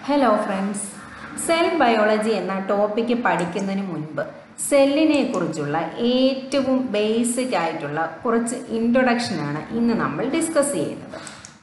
hello friends cell biology എന്ന topic പഠിക്കുന്നതിന് മുൻപ് സെല്ലിനെ കുറിച്ചുള്ള ഏറ്റവും ബേസിക് ആയിട്ടുള്ള കുറച്ച് ഇൻട്രൊഡക്ഷനാണ് ഇന്ന് നമ്മൾ ഡിസ്കസ് ചെയ്യുന്നത്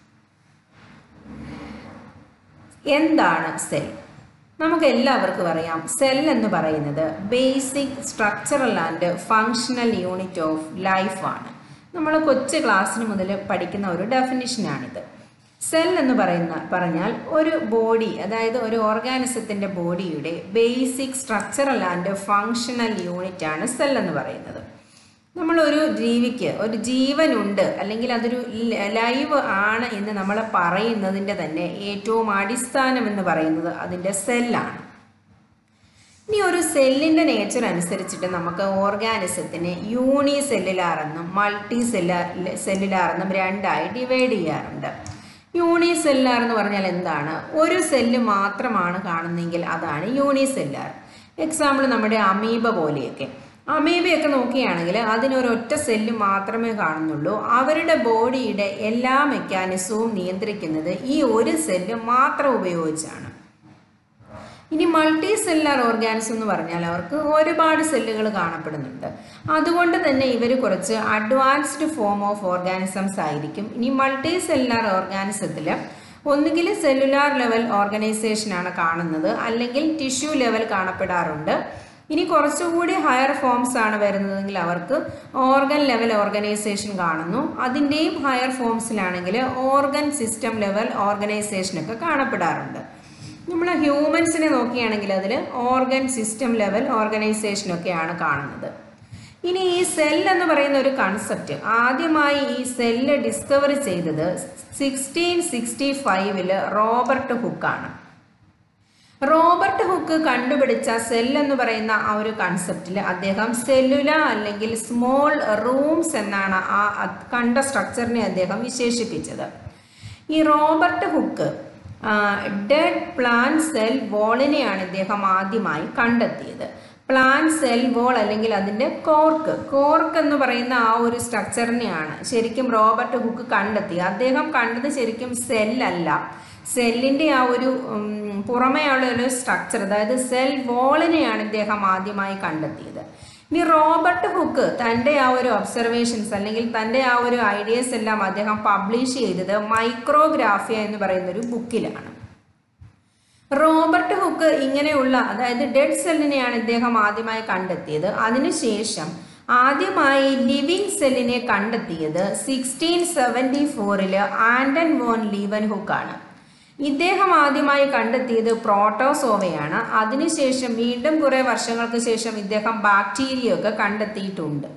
എന്താണ് സെൽ നമുക്ക് എല്ലാവർക്കും അറിയാം സെൽ എന്ന് പറയുന്നത് basic structural and functional unit of ലൈഫാണ് നമ്മൾ കൊച്ചു ക്ലാസ്സിന് മുതൽ പഠിക്കുന്ന ഒരു ഡെഫിനിഷനാണിത് സെൽ എന്ന് പറയുന്ന പറഞ്ഞാൽ ഒരു ബോഡി അതായത് ഒരു ഓർഗാനിസത്തിൻ്റെ ബോഡിയുടെ basic structural and functional unit ആണ് സെൽ എന്ന് പറയുന്നത് നമ്മളൊരു ജീവിക്ക് ഒരു ജീവനുണ്ട് അല്ലെങ്കിൽ അതൊരു ലൈവ് ആണ് എന്ന് നമ്മൾ പറയുന്നതിൻ്റെ തന്നെ ഏറ്റവും അടിസ്ഥാനം എന്ന് പറയുന്നത് അതിൻ്റെ സെല്ലാണ് ഇനി ഒരു സെല്ലിൻ്റെ നേച്ചർ അനുസരിച്ചിട്ട് നമുക്ക് ഓർഗാനിസത്തിനെ യൂണി സെല്ലുലാർ എന്നും മൾട്ടി സെല്ലാർ സെല്ലുലാർ എന്നും രണ്ടായി ഡിവൈഡ് ചെയ്യാറുണ്ട് യൂണി സെല്ലാർ എന്ന് പറഞ്ഞാൽ എന്താണ് ഒരു സെല്ല് മാത്രമാണ് കാണുന്നതെങ്കിൽ അതാണ് യൂണി സെല്ലാർ എക്സാമ്പിൾ നമ്മുടെ അമീബ പോലെയൊക്കെ അമീബയൊക്കെ നോക്കുകയാണെങ്കിൽ അതിനൊരൊറ്റ സെല്ല് മാത്രമേ കാണുന്നുള്ളൂ അവരുടെ ബോഡിയുടെ എല്ലാ മെക്കാനിസവും നിയന്ത്രിക്കുന്നത് ഈ ഒരു സെല്ല് മാത്രം ഉപയോഗിച്ചാണ് ഇനി മൾട്ടി സെല്ലാർ ഓർഗാനിസം എന്ന് പറഞ്ഞാൽ അവർക്ക് ഒരുപാട് സെല്ലുകൾ കാണപ്പെടുന്നുണ്ട് അതുകൊണ്ട് തന്നെ ഇവർ കുറച്ച് അഡ്വാൻസ്ഡ് ഫോം ഓഫ് ഓർഗാനിസംസ് ആയിരിക്കും ഇനി മൾട്ടി സെല്ലാർ ഓർഗാനിസത്തിൽ ഒന്നുകിൽ സെല്ലുലാർ ലെവൽ ഓർഗനൈസേഷനാണ് കാണുന്നത് അല്ലെങ്കിൽ ടിഷ്യൂ ലെവൽ കാണപ്പെടാറുണ്ട് ഇനി കുറച്ചുകൂടി ഹയർ ഫോംസ് ആണ് വരുന്നതെങ്കിൽ അവർക്ക് ഓർഗൻ ലെവൽ ഓർഗനൈസേഷൻ കാണുന്നു അതിൻ്റെയും ഹയർ ഫോംസിലാണെങ്കിൽ ഓർഗൻ സിസ്റ്റം ലെവൽ ഓർഗനൈസേഷനൊക്കെ കാണപ്പെടാറുണ്ട് നമ്മൾ ഹ്യൂമൻസിനെ നോക്കുകയാണെങ്കിൽ അതിൽ ഓർഗൻ സിസ്റ്റം ലെവൽ ഓർഗനൈസേഷനൊക്കെയാണ് കാണുന്നത് ഇനി ഈ സെൽ എന്ന് പറയുന്ന ഒരു കൺസെപ്റ്റ് ആദ്യമായി ഈ സെല്ല് ഡിസ്കവർ ചെയ്തത് സിക്സ്റ്റീൻ സിക്സ്റ്റി ഫൈവില് റോബർട്ട് ഹുക്കാണ് റോബർട്ട് ഹുക്ക് കണ്ടുപിടിച്ച സെൽ എന്ന് പറയുന്ന ആ ഒരു കൺസെപ്റ്റിൽ അദ്ദേഹം സെല്ലുല അല്ലെങ്കിൽ സ്മോൾ റൂംസ് എന്നാണ് ആ കണ്ട സ്ട്രക്ചറിനെ അദ്ദേഹം വിശേഷിപ്പിച്ചത് ഈ Robert Hooke dead plant cell വോളിനെയാണ് ഇദ്ദേഹം ആദ്യമായി കണ്ടെത്തിയത് പ്ലാൻ സെൽ വോൾ അല്ലെങ്കിൽ അതിൻ്റെ കോർക്ക് കോർക്ക് എന്ന് പറയുന്ന ആ ഒരു സ്ട്രക്ചറിനെയാണ് ശരിക്കും റോബർട്ട് ഹുക്ക് കണ്ടെത്തിയത് അദ്ദേഹം കണ്ടത് ശരിക്കും സെല്ലല്ല സെല്ലിൻ്റെ ആ ഒരു പുറമേയുള്ള ഒരു സ്ട്രക്ചർ അതായത് സെൽ വോളിനെയാണ് ഇദ്ദേഹം ആദ്യമായി കണ്ടെത്തിയത് ഇനി റോബർട്ട് ഹുക്ക് തൻ്റെ ആ ഒരു ഒബ്സർവേഷൻസ് അല്ലെങ്കിൽ തൻ്റെ ആ ഒരു ഐഡിയസ് എല്ലാം അദ്ദേഹം പബ്ലിഷ് ചെയ്തത് മൈക്രോഗ്രാഫിയ എന്ന് പറയുന്ന ഒരു ബുക്കിലാണ് റോബർട്ട് ഹുക്ക് ഇങ്ങനെയുള്ള അതായത് ഡെഡ് സെല്ലിനെയാണ് ഇദ്ദേഹം ആദ്യമായി കണ്ടെത്തിയത് അതിനുശേഷം ആദ്യമായി ലിവിങ് സെല്ലിനെ കണ്ടെത്തിയത് സിക്സ്റ്റീൻ സെവൻറ്റി ഫോറില് ആൻഡൻ വോൺ ലീവൻ ഹുക്കാണ് ഇദ്ദേഹം ആദ്യമായി കണ്ടെത്തിയത് പ്രോട്ടോസോവയാണ് അതിനുശേഷം വീണ്ടും കുറേ വർഷങ്ങൾക്ക് ശേഷം ഇദ്ദേഹം ബാക്ടീരിയ ഒക്കെ കണ്ടെത്തിയിട്ടുണ്ട്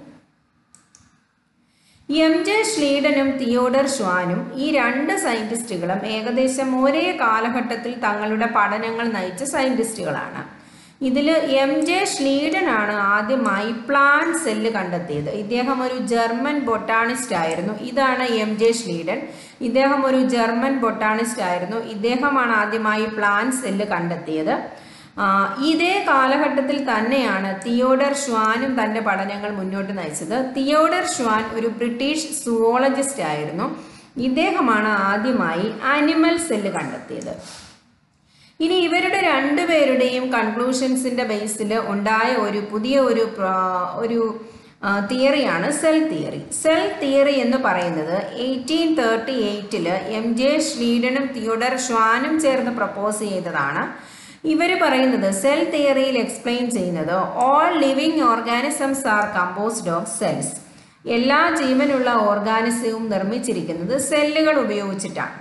എം ജെ ഷ്ലീഡനും തിയോഡർ ഷ്വാനും ഈ രണ്ട് സയൻറ്റിസ്റ്റുകളും ഏകദേശം ഒരേ കാലഘട്ടത്തിൽ തങ്ങളുടെ പഠനങ്ങൾ നയിച്ച സയൻറ്റിസ്റ്റുകളാണ് ഇതിൽ എം ജെ ഷ്ലീഡനാണ് ആദ്യമായി പ്ലാൻ സെല്ല് കണ്ടെത്തിയത് ഇദ്ദേഹം ഒരു ജർമ്മൻ ബൊട്ടാണിസ്റ്റ് ആയിരുന്നു ഇതാണ് എം ജെ ഷ്ലീഡൻ ഇദ്ദേഹം ഒരു ജർമ്മൻ ബൊട്ടാണിസ്റ്റ് ആയിരുന്നു ഇദ്ദേഹമാണ് ആദ്യമായി പ്ലാൻ സെല്ല് കണ്ടെത്തിയത് ഇതേ കാലഘട്ടത്തിൽ തന്നെയാണ് തിയോഡർ ഷ്വാനും തൻ്റെ പഠനങ്ങൾ മുന്നോട്ട് നയിച്ചത് തിയോഡർ ഷ്വാൻ ഒരു ബ്രിട്ടീഷ് സുവോളജിസ്റ്റ് ആയിരുന്നു ഇദ്ദേഹമാണ് ആദ്യമായി ആനിമൽ സെല്ല് കണ്ടെത്തിയത് ഇനി ഇവരുടെ രണ്ടുപേരുടെയും കൺക്ലൂഷൻസിൻ്റെ ബേസിൽ ഉണ്ടായ ഒരു പുതിയ ഒരു ഒരു തിയറിയാണ് സെൽ തിയറി സെൽ തിയറി എന്ന് പറയുന്നത് എയ്റ്റീൻ തേർട്ടി എയ്റ്റില് എം ജെ ഷ്ലീഡനും തിയോഡർ ഷ്വാനും ചേർന്ന് പ്രപ്പോസ് ചെയ്തതാണ് ഇവർ പറയുന്നത് സെൽ തിയറിയിൽ എക്സ്പ്ലെയിൻ ചെയ്യുന്നത് all living organisms are composed of cells എല്ലാ ജീവനുള്ള ഓർഗാനിസവും നിർമ്മിച്ചിരിക്കുന്നത് സെല്ലുകൾ ഉപയോഗിച്ചിട്ടാണ്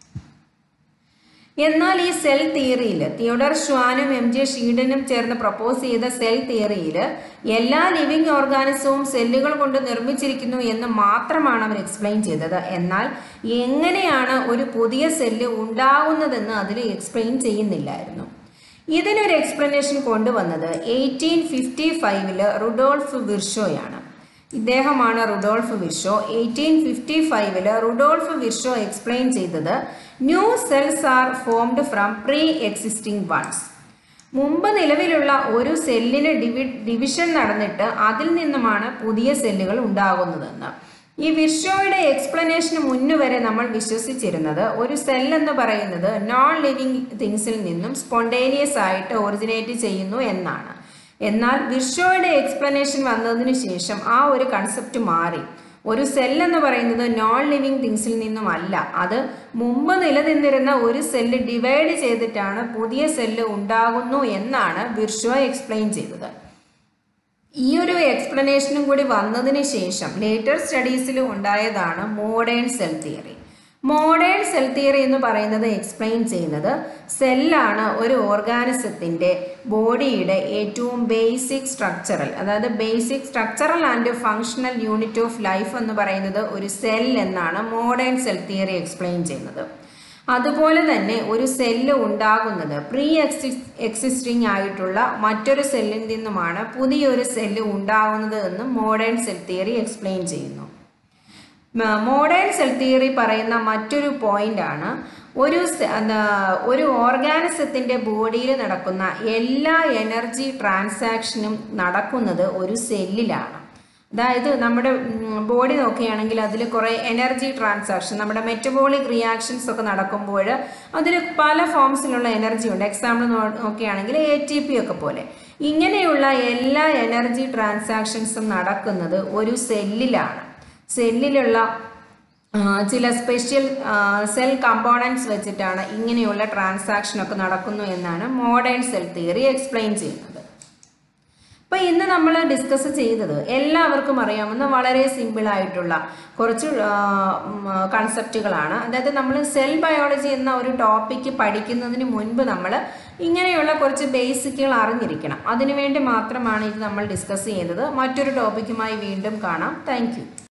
എന്നാൽ ഈ സെൽ തിയറിയിൽ തിയോഡർ ഷ്വാനും എം ജെ ഷീഡനും ചേർന്ന് പ്രപ്പോസ് ചെയ്ത സെൽ തിയറിയിൽ എല്ലാ ലിവിങ് ഓർഗാനിസവും സെല്ലുകൾ കൊണ്ട് നിർമ്മിച്ചിരിക്കുന്നു എന്ന് മാത്രമാണ് അവർ എക്സ്പ്ലെയിൻ ചെയ്തത് എന്നാൽ എങ്ങനെയാണ് ഒരു പുതിയ സെല്ല് ഉണ്ടാകുന്നതെന്ന് അതിൽ എക്സ്പ്ലെയിൻ ചെയ്യുന്നില്ലായിരുന്നു ഇതിനൊരു എക്സ്പ്ലനേഷൻ കൊണ്ടുവന്നത് എയ്റ്റീൻ ഫിഫ്റ്റി ഫൈവില് റുഡോൾഫ് വിർഷോയാണ് ഇദ്ദേഹമാണ് റുഡോൾഫ് വിർഷോ എയ്റ്റീൻ ഫിഫ്റ്റി ഫൈവില് റുഡോൾഫ് വിർഷോ എക്സ്പ്ലെയിൻ ചെയ്തത് new cells are formed from pre existing ones മുമ്പ് നിലവിലുള്ള ഒരു സെല്ലിന് ഡിവി ഡിവിഷൻ നടന്നിട്ട് അതിൽ നിന്നുമാണ് പുതിയ സെല്ലുകൾ ഉണ്ടാകുന്നതെന്ന് ഈ വിർഷോയുടെ എക്സ്പ്ലനേഷന് മുന്നു വരെ നമ്മൾ വിശ്വസിച്ചിരുന്നത് ഒരു സെൽ എന്ന് പറയുന്നത് നോൺ ലിവിങ് തിങ്സിൽ നിന്നും സ്പോണ്ടേനിയസ് ആയിട്ട് ഒറിജിനേറ്റ് ചെയ്യുന്നു എന്നാണ് എന്നാൽ വിർഷോയുടെ എക്സ്പ്ലനേഷൻ വന്നതിന് ശേഷം ആ ഒരു കൺസെപ്റ്റ് മാറി ഒരു സെൽ എന്ന് പറയുന്നത് നോൺ ലിവിങ് തിങ്സിൽ നിന്നുമല്ല അത് മുമ്പ് നിലനിന്നിരുന്ന ഒരു സെല്ല് ഡിവൈഡ് ചെയ്തിട്ടാണ് പുതിയ സെല്ല് ഉണ്ടാകുന്നു എന്നാണ് വിർഷോ എക്സ്പ്ലെയിൻ ചെയ്തത് ഈ ഒരു എക്സ്പ്ലനേഷനും കൂടി വന്നതിന് ശേഷം ലേറ്റർ സ്റ്റഡീസിൽ ഉണ്ടായതാണ് modern cell theory modern cell theory എന്ന് പറയുന്നത് എക്സ്പ്ലെയിൻ ചെയ്യുന്നത് സെല്ലാണ് ഒരു ഓർഗാനിസത്തിൻ്റെ ബോഡിയുടെ ഏറ്റവും ബേസിക് സ്ട്രക്ചറൽ അതായത് basic structural and functional unit of life എന്ന് പറയുന്നത് ഒരു സെൽ എന്നാണ് മോഡേൺ സെൽ തിയറി എക്സ്പ്ലെയിൻ ചെയ്യുന്നത് അതുപോലെ തന്നെ ഒരു സെല്ല് ഉണ്ടാകുന്നത് പ്രീ എക്സി എക്സിസ്റ്റിംഗ് ആയിട്ടുള്ള മറ്റൊരു സെല്ലിൽ നിന്നുമാണ് പുതിയൊരു സെല്ല് ഉണ്ടാകുന്നത് എന്ന് മോഡേൺ സെൽ തിയറി എക്സ്പ്ലെയിൻ ചെയ്യുന്നു മോഡേൺ സെൽ തിയറി പറയുന്ന മറ്റൊരു പോയിന്റ് ആണ് ഒരു ഒരു ഓർഗാനിസത്തിൻ്റെ ബോഡിയിൽ നടക്കുന്ന എല്ലാ എനർജി ട്രാൻസാക്ഷനും നടക്കുന്നത് ഒരു സെല്ലിലാണ് അതായത് നമ്മുടെ ബോഡി നോക്കുകയാണെങ്കിൽ അതിൽ കുറേ എനർജി ട്രാൻസാക്ഷൻ നമ്മുടെ മെറ്റബോളിക് റിയാക്ഷൻസ് ഒക്കെ നടക്കുമ്പോൾ അതിൽ പല ഫോംസിലുള്ള എനർജി ഉണ്ട് എക്സാമ്പിൾ നോക്കുകയാണെങ്കിൽ എ ടി പി ഒക്കെ പോലെ ഇങ്ങനെയുള്ള എല്ലാ എനർജി ട്രാൻസാക്ഷൻസും നടക്കുന്നത് ഒരു സെല്ലിലാണ് സെല്ലിലുള്ള ചില സ്പെഷ്യൽ സെൽ കമ്പോണൻസ് വെച്ചിട്ടാണ് ഇങ്ങനെയുള്ള ട്രാൻസാക്ഷനൊക്കെ നടക്കുന്നു എന്നാണ് മോഡേൺ സെൽ തിയറി എക്സ്പ്ലെയിൻ ചെയ്യുന്നത് അപ്പോൾ ഇന്ന് നമ്മൾ ഡിസ്കസ് ചെയ്തത് എല്ലാവർക്കും അറിയാവുന്ന വളരെ സിമ്പിളായിട്ടുള്ള കുറച്ച് കൺസെപ്റ്റുകളാണ് അതായത് നമ്മൾ സെൽ ബയോളജി എന്ന ഒരു ടോപ്പിക്ക് പഠിക്കുന്നതിന് മുൻപ് നമ്മൾ ഇങ്ങനെയുള്ള കുറച്ച് ബേസിക്കുകൾ അറിഞ്ഞിരിക്കണം അതിനുവേണ്ടി മാത്രമാണ് ഇത് നമ്മൾ ഡിസ്കസ് ചെയ്യുന്നത് മറ്റൊരു ടോപ്പിക്കുമായി വീണ്ടും കാണാം താങ്ക്